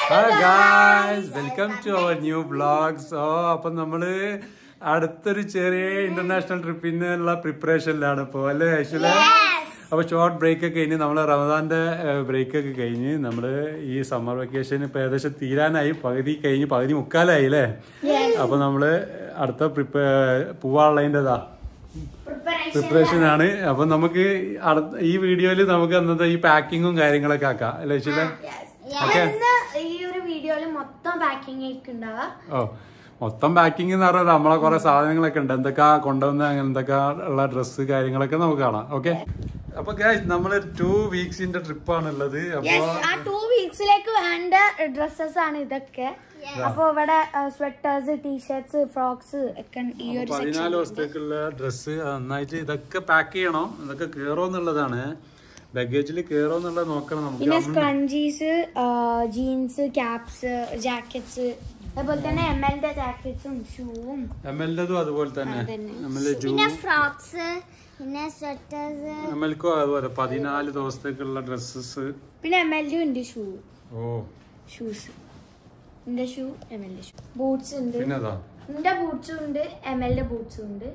Hi guys welcome to our new blog so അപ്പൊ നമ്മള് അടുത്തൊരു ചെറിയ ഇന്റർനാഷണൽ ട്രിപ്പിനുള്ള പ്രിപ്പറേഷനിലാണ് ഇപ്പോ അല്ലേ ആക്ച്വലി അപ്പൊ ഷോർട്ട് ബ്രേക്ക് ഒക്കെ കഴിഞ്ഞ് നമ്മള് റമദാന്റെ ബ്രേക്ക് ഒക്കെ കഴിഞ്ഞ് നമ്മള് ഈ സമ്മർ വെക്കേഷൻ ഇപ്പൊ ഏകദേശം തീരാനായി പകുതി കഴിഞ്ഞ് പകുതി മുക്കാലായി അല്ലേ അപ്പൊ നമ്മള് അടുത്ത പ്രിപ്പേ പോവാനുള്ളതിൻ്റെതാ പ്രിപ്പറേഷൻ ആണ് അപ്പൊ നമുക്ക് അടുത്ത ഈ വീഡിയോയില് നമുക്ക് അന്നത്തെ ഈ പാക്കിങ്ങും കാര്യങ്ങളൊക്കെ ആക്കാം അല്ലേ ആക്ച്വലി ഓക്കെ ഇന്ന് ഈ ഒരു വീഡിയോയില് മൊത്തം പാക്കിംഗ് ആയിരിക്കും ഉണ്ടാവുക ഓ മൊത്തം പാക്കിംഗ് എന്ന് പറഞ്ഞാൽ നമ്മളെ കുറെ സാധനങ്ങളൊക്കെ ഉണ്ട് എന്തൊക്കെ കൊണ്ടുവന്ന എന്തൊക്കെ ഉള്ള ഡ്രസ്സ് കാര്യങ്ങളൊക്കെ നമുക്ക് കാണാം ഓക്കെ അപ്പൊ ഗൈസ് നമ്മള് ടു വീക്സിന്റെ ട്രിപ്പാണ് ഉള്ളത് അപ്പൊ Yes, ആ ടു വീക്സിലേക്ക് വേണ്ട ഡ്രസ്സസ് ആണ് ഇതൊക്കെ അപ്പൊ ഇവിടെ സ്വെറ്റേഴ്സ് ടീഷർട്സ് ഫ്രോക്സ് ഒക്കെ ഈ ഒരു പതിനാല് ദിവസത്തേക്കുള്ള ഡ്രസ്സ് നന്നായിട്ട് ഇതൊക്കെ പാക്ക് ചെയ്യണം ഇതൊക്കെ കേറോ എന്നുള്ളതാണ് ലഗേജിൽ കേറോ എന്നുള്ളത് നോക്കണം നമുക്ക് പിന്നെ സ്ക്രഞ്ചീസ് ജീൻസ് ക്യാപ്സ് ജാക്കറ്റ്സ് അതുപോലെ തന്നെ എം എൽന്റെ ജാക്കറ്റ്സും ഷൂവും എം എൽറ്റതും അതുപോലെ തന്നെ അതന്നെ. എം എൽ ജൂ ഫ്രോക്സ് പിന്നെ സ്വെറ്റേഴ്സ് എം എൽക്കും അതുപോലെ പതിനാല് ദിവസത്തേക്കുള്ള ഡ്രസ്സസ് പിന്നെ എം എൽന്റെ ഉണ്ട് ഷൂ ഓ ഷൂസ് എന്റെ ഷൂ എം എൽന്റെ ഷൂ ബൂട്ട്സ് ഉണ്ട് പിന്നെതാ എന്റെ ബൂട്ട്സും ഉണ്ട് എം എൽന്റെ ബൂട്ട്സും ഉണ്ട്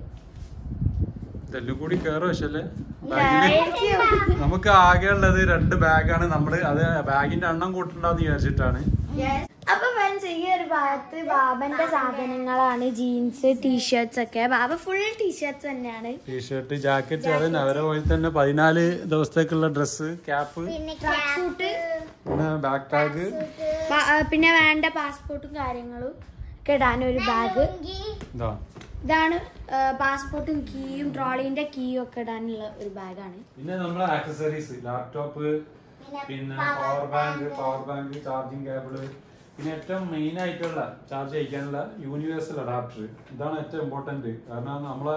ഇതെല്ലാം കൂടി കേറോ പക്ഷല്ലേ ആയിരിക്കും. നമുക്ക് ആകെ ഉള്ളത് രണ്ട് ബാഗാണ് നമ്മള് അത് ബാഗിന്റെ എണ്ണം കൂട്ടുണ്ടാവും വിചാരിച്ചിട്ടാണ് അപ്പൊ ഫ്രണ്ട്സ് ഈ ഒരു ഭാഗത്ത് ബാബന്റെ സാധനങ്ങളാണ് ജീൻസ് ടീഷർട്സ് ഒക്കെ ബാബ ഫുൾ ടീഷർട്സ് തന്നെയാണ് ടീഷർട്ട് ജാക്കറ്റ് അതന്നെ അവരെ പോലെ തന്നെ പതിനാല് ദിവസത്തേക്കുള്ള ഡ്രസ്സ് ക്യാപ്പ് പിന്നെ ട്രാക്ക് സൂട്ട് പിന്നെ ബാക്ക് ടാഗ് പിന്നെ വേണ്ട പാസ്പോർട്ടും കാര്യങ്ങളും ഒക്കെ ഇടാൻ ഒരു ബാഗ് ഇതാ ഇതാണ് പാസ്പോർട്ടും കീയും ട്രോളിന്റെ കീയും ഒക്കെ ഇടാനുള്ള ഒരു ബാഗാണ് പിന്നെ നമ്മളെ ആക്സസറീസ് ലാപ്ടോപ്പ് പിന്നെ power bank power bank charging cable പിന്നെ ഏറ്റവും മെയിൻ ആയിട്ടുള്ള ചാർജ് ചെയ്യിക്കാനുള്ള യൂണിവേഴ്സൽ അഡാപ്റ്റർ ഇതാണ് ഏറ്റവും ഇമ്പോർട്ടന്റ് കാരണം നമ്മളെ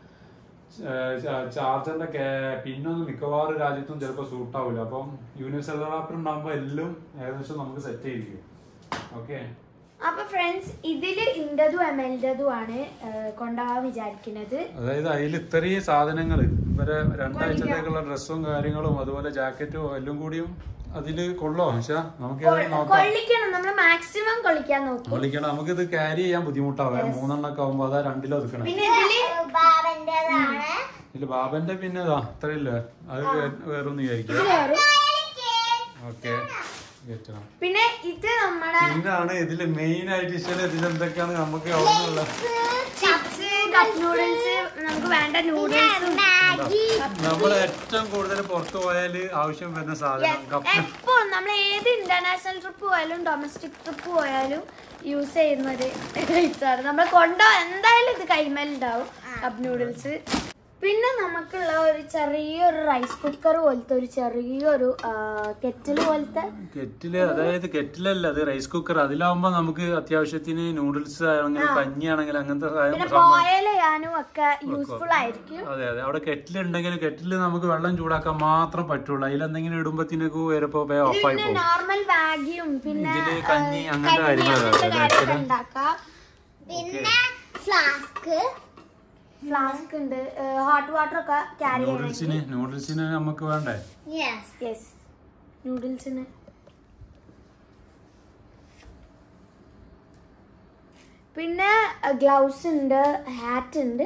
ചാർജറിന്റെ പിന്നൊന്നും മിക്കവാറും രാജ്യത്തും ചിലപ്പോൾ സൂട്ട് ആവില്ല അപ്പം യൂണിവേഴ്സൽ അഡാപ്റ്റർ ഉണ്ടാകുമ്പോൾ എല്ലാം ഏകദേശം നമുക്ക് സെറ്റ് ചെയ്തിരിക്കും ഓക്കെ അപ്പൊ ഫ്രണ്ട്സ് ഇതില് ഇന്റതും എം എൽറ്റതും ആണ് കൊണ്ടുപോകാൻ വിചാരിക്കുന്നത് അതായത് അതിൽ ഇത്രയും സാധനങ്ങൾ ഇവരെ രണ്ടാഴ്ചത്തേക്കുള്ള ഡ്രസ്സും കാര്യങ്ങളും അതുപോലെ ജാക്കറ്റും എല്ലാം കൂടിയും അതില് കൊള്ളോ പക്ഷെ നമുക്ക് ഇത് നോക്കാം കൊള്ളിക്കണം നമ്മൾ മാക്സിമം കൊള്ളിക്കാൻ നോക്കും വിളിക്കണം നമുക്കിത് ക്യാരി ചെയ്യാൻ ബുദ്ധിമുട്ടാവും മൂന്നെണ്ണൊക്കെ ആവുമ്പോ അതാ രണ്ടിലോ ഒതുക്കണം പിന്നെ ഇതില് ബാബന്റേതാണ് ഇതില് ബാബന്റെ പിന്നെ ഇതാ അത്രയില്ല അത് വേറൊന്നും വിചാരിക്കും ഇത് കയറും ഓക്കെ കയറ്റണം പിന്നെ ഇത് നമ്മുടെ പിന്നാണ് ഇതില് മെയിൻ ആയിട്ട് ഇഷ്ടം ഇതിൽ എന്തൊക്കെയാണ് നമുക്ക് അവിടെ നിന്നുള്ള ചിപ്സ് കപ്പ് നൂഡിൽസ് നമുക്ക് വേണ്ട നൂഡിൽസും നമ്മൾ ഏറ്റവും കൂടുതൽ പുറത്തു പോയാല് ആവശ്യം വരുന്ന സാധനം കപ്പ് എപ്പോ നമ്മൾ ഏത് ഇന്റർനാഷണൽ ട്രിപ്പ് പോയാലും ഡൊമസ്റ്റിക് ട്രിപ്പ് പോയാലും യൂസ് ചെയ്യുന്ന ഒരു ഇതാണ് നമ്മൾ കൊണ്ടോ എന്തായാലും ഇത് കൈമേലുണ്ടാവും കപ്പ് നൂഡിൽസ് പിന്നെ നമുക്കുള്ള ഒരു ചെറിയൊരു റൈസ് കുക്കർ പോലത്തെ ഒരു ചെറിയൊരു കെറ്റിൽ പോലത്തെ കെറ്റില് അതായത് കെറ്റിലല്ല അത് റൈസ് കുക്കർ അതിലാവുമ്പോ നമുക്ക് അത്യാവശ്യത്തിന് നൂഡിൽസ് ആണെങ്കിൽ കഞ്ഞിയാണെങ്കിൽ അങ്ങനത്തെ സാധനം പിന്നെ സംഭവം ബോയിൽ ചെയ്യാനും ഒക്കെ യൂസ്ഫുൾ ആയിരിക്കും അതെ അതെ അവിടെ കെറ്റിൽ ഉണ്ടെങ്കിൽ കെറ്റിൽ നമുക്ക് വെള്ളം ചൂടാക്കാൻ മാത്രം പറ്റുള്ളൂ അതിലെന്തെങ്കിലും ഇടുമ്പത്തിനൊക്കെ വരപ്പോ ഓഫായി പിന്നെ പോകും നോർമൽ മാഗിയും പിന്നെ ഇതില് ആ, കഞ്ഞി അങ്ങനത്തെ കഞ്ഞി കാര്യങ്ങളൊക്കെ അങ്ങനത്തെ അല്ലേ? കാര്യമൊക്കെ ഉണ്ടാക്കാം പിന്നെ ഫ്ലാസ്ക് ഫ്ലാസ്ക് ഉണ്ട് ഹോട്ട് വാട്ടർ ഒക്കെ ക്യാരി നൂഡിൽസിന് നൂഡിൽസിന് നമുക്ക് വേണ്ടേ യെസ് യെസ് നൂഡിൽസിന് പിന്നെ ഗ്ലൗസ് ഉണ്ട് ഹാറ്റ് ഉണ്ട്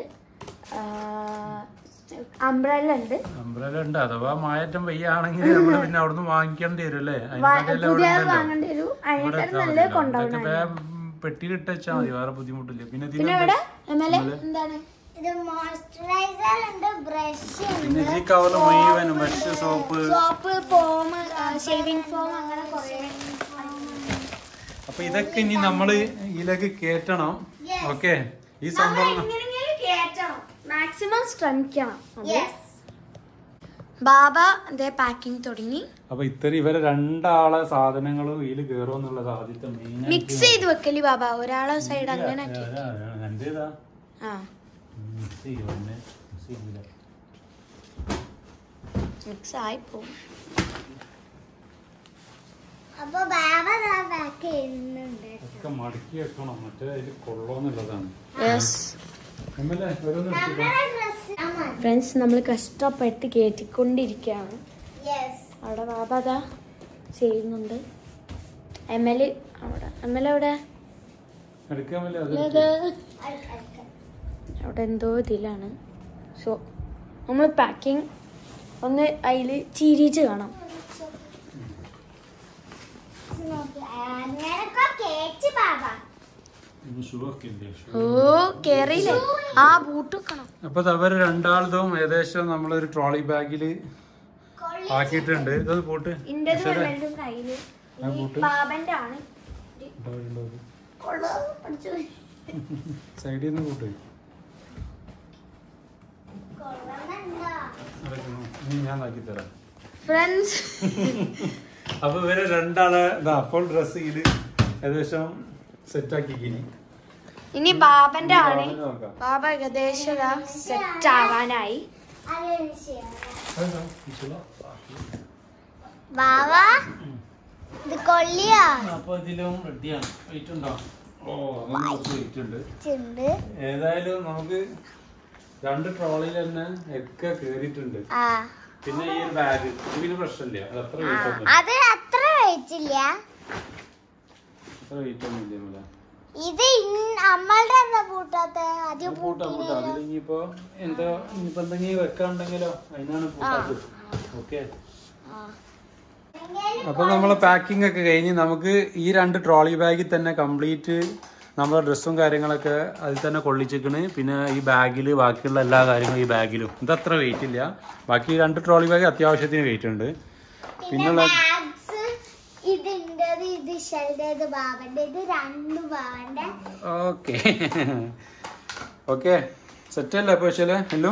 അംബ്രല്ല ഉണ്ട് അംബ്രല ഉണ്ട് അഥവാ മായറ്റം വയ്യാണെങ്കിൽ നമ്മൾ പിന്നെ അവിടുന്ന് വാങ്ങിക്കേണ്ടി വരും അല്ലേ അതിനെക്കാട്ടിയല്ലേ അവിടെ പുതിയത് ഉണ്ടല്ലോ. വാങ്ങേണ്ടി വരും ഇവിടെ അതിനേക്കാൾ എത്താൻ നല്ല മതിയല്ലോ. കൊണ്ടുപോകണം ഇതൊക്കെ വേഗം പെട്ടിയിലിട്ട് വെച്ചാൽ മതി വേറെ ബുദ്ധിമുട്ടില്ല പിന്നെ പിന്നെ ഇതിന് ഇവിടെ എം എൽ എന്താണ് ഇത് മോയ്സ്ചറൈസർ ഉണ്ട് ബ്രഷ് പിന്നെ ഈ കവറിൽ മുഴുവനും brush soap soap foam shaving foam അങ്ങനെ കുറേ അപ്പൊ ഇതൊക്കെ ഇനി നമ്മള് ഇതിലേക്ക് കേറ്റണം ഓക്കെ ഈ സംഭവം എങ്ങനെയെങ്കിലും കേറ്റണം മാക്സിമം ശ്രമിക്കണം നമ്മള്. യെസ് ബാബ അതേ പാക്കിംഗ് തുടങ്ങി അപ്പൊ ഇത്ര ഇവരെ രണ്ടാളെ സാധനങ്ങളും ഇതിൽ കയറുമെന്നുള്ളത് ആദ്യത്തെ മെയിൻ മിക്സ് ചെയ്ത് വെക്കല് ബാബ ഒരാളെ സൈഡ് അങ്ങനെ ആക്കി എന്റേതാ ആ മിക്സ് ചെയ്യുവന്നെ മിക്സ് ചെയ്യൂല മിക്സ് ആയി പോകും അപ്പൊ ബാബ ബാക്ക് ചെയ്യുന്നുണ്ട് ഒക്കെ മടക്കി വെക്കണം മറ്റേ അതിൽ കൊള്ളോന്നുള്ളതാണ് യെസ് എമ്മല്ലേ ഓരോന്ന് എടുത്തിക്കോ. ഡ്രസ് ഫ്രണ്ട്സ് നമ്മൾ കഷ്ടപ്പെട്ട് കയറ്റിക്കൊണ്ടിരിക്കുകയാണ് യെസ് അവിടെ ബാബ അതാ ചെയ്യുന്നുണ്ട് എം എൽ അവിടെ എം എൽ അവിടെ എടുക്കാൻ പറ്റില്ല അത് ഏത്? അവിടെ എന്തോ ഇതിലാണ് സോ നമ്മൾ പാക്കിംഗ് ഒന്ന് അതിൽ ചീരിച്ച് കാണാം അങ്ങനൊക്കെ കേച്ച് ബാബ ഓ കേറിയില്ലേ ആ ബൂട്ട് വെക്കണം അപ്പൊ അവര് രണ്ടാളതും ഏകദേശം നമ്മളൊരു ട്രോളി ബാഗില് ആക്കിയിട്ടുണ്ട് ഇതൊന്ന് പോട്ട് ഇന്റത് രണ്ടും കയ്യില് ആ ബൂട്ട് ബാബന്റെ ആണ് കൊള്ളാം, പഠിച്ചു. സൈഡിൽ നിന്ന് കൂട്ട് കൊള്ളണുണ്ടോ ഇനി ഞാൻ ആക്കി തരാം ഫ്രണ്ട്സ് അപ്പൊ ഇവരെ രണ്ടാളെ ഇതാ ഫുൾ ഡ്രസ് ഇത് ഏകദേശം സെറ്റ് ആക്കി ഇനി ഇനി ബാബന്റെ ആണ് ബാബനെ നോക്കാം. ബാബ ഏകദേശം സെറ്റ് ആവാനായി അതൊരു ശരി. അതെന്താ? ഇച്ചിരി. ബാബ ഇത് കൊള്ളിയാ അപ്പൊ ഇതിലും റെഡിയാണ് വെയിറ്റ് ഉണ്ടോ ഓ അങ്ങനെ കുറച്ച് വെയിറ്റ് ഉണ്ട് ഉണ്ട് ഏതായാലും നമുക്ക് രണ്ട് ട്രോളിയിൽ തന്നെ ഒക്കെ കേറിയിട്ടുണ്ട് ആ പിന്നെ ഈ ഒരു ബാഗ് ഇതിന് പ്രശ്നമില്ല അത് അത്ര വെയിറ്റ് ഒന്നും അത് അത്ര വെച്ചില്ല അത്ര വെയിറ്റ് ഒന്നും ഇല്ല നമ്മളെ ഇത് ഇൻ- നമ്മളുടെ എന്താ പൂട്ടാത്ത അത് പൂട്ടാ പൂട്ടാ അതിൽ ഇനിയിപ്പോ എന്താ ഇനിയിപ്പോ എന്തെങ്കിലും വെക്കാണ്ടെങ്കിലോ അതിനാണ് പൂട്ടാത്തത് ഓക്കെ അപ്പൊ നമ്മളെ പാക്കിംഗ് ഒക്കെ കഴിഞ്ഞ് നമുക്ക് ഈ രണ്ട് ട്രോളി ബാഗിൽ തന്നെ കംപ്ലീറ്റ് നമ്മളെ ഡ്രസ്സും കാര്യങ്ങളൊക്കെ അതിൽ തന്നെ കൊള്ളിച്ചിക്കണ് പിന്നെ ഈ ബാഗിൽ ബാക്കിയുള്ള എല്ലാ കാര്യങ്ങളും ഈ ബാഗിലും ഇതത്ര വെയിറ്റ് ഇല്ല ബാക്കി രണ്ട് ട്രോളി ബാഗ് അത്യാവശ്യത്തിന് വെയിറ്റ് ഉണ്ട് പിന്നുള്ള ബാഗ്സ് ഇതിൻ്റെത് ഇത് ഷെൽഡേത് ബാബന്റെ ഇത് രണ്ട് ബാബന്റെ ഓക്കെ ഓക്കെ സെറ്റ് അല്ലേ അപ്പൊ ശരി ഹലോ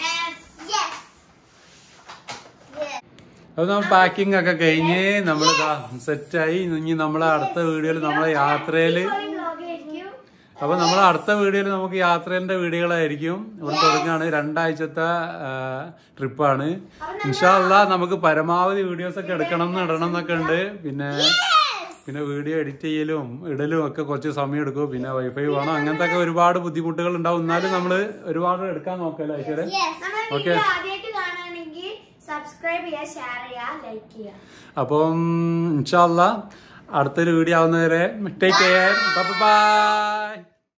അപ്പൊ നമ്മൾ പാക്കിംഗ് ഒക്കെ കഴിഞ്ഞ് നമ്മൾ സെറ്റായി ഇനി നമ്മളെ അടുത്ത വീഡിയോയിൽ നമ്മളെ യാത്രയില് അപ്പൊ നമ്മളെ അടുത്ത വീഡിയോയിൽ നമുക്ക് യാത്രേന്റെ വീഡിയോകളായിരിക്കും ഇവിടെ തുടങ്ങാണ് രണ്ടാഴ്ചത്തെ ട്രിപ്പാണ് ഇൻഷാല്ല നമുക്ക് പരമാവധി വീഡിയോസ് ഒക്കെ എടുക്കണം എന്ന് ഇടണം എന്നൊക്കെ ഉണ്ട് പിന്നെ പിന്നെ വീഡിയോ എഡിറ്റ് ചെയ്യലും ഇടലും ഒക്കെ കുറച്ച് സമയം എടുക്കും പിന്നെ വൈഫൈ വേണം അങ്ങനത്തെ ഒക്കെ ഒരുപാട് ബുദ്ധിമുട്ടുകൾ ഉണ്ടാവും എന്നാലും നമ്മള് ഒരുപാട് എടുക്കാൻ നോക്കല്ലേ ഐശ്വര്യ ഓക്കെ ആദ്യമായിട്ട് കാണുകയാണെങ്കിൽ സബ്സ്ക്രൈബ് ചെയ്യുക ഷെയർ ചെയ്യുക ലൈക്ക് ചെയ്യുക അപ്പം ഇൻഷാല്ല അടുത്തൊരു വീഡിയോ ആവുന്നവരെ ടേക്ക് കെയർ ബൈ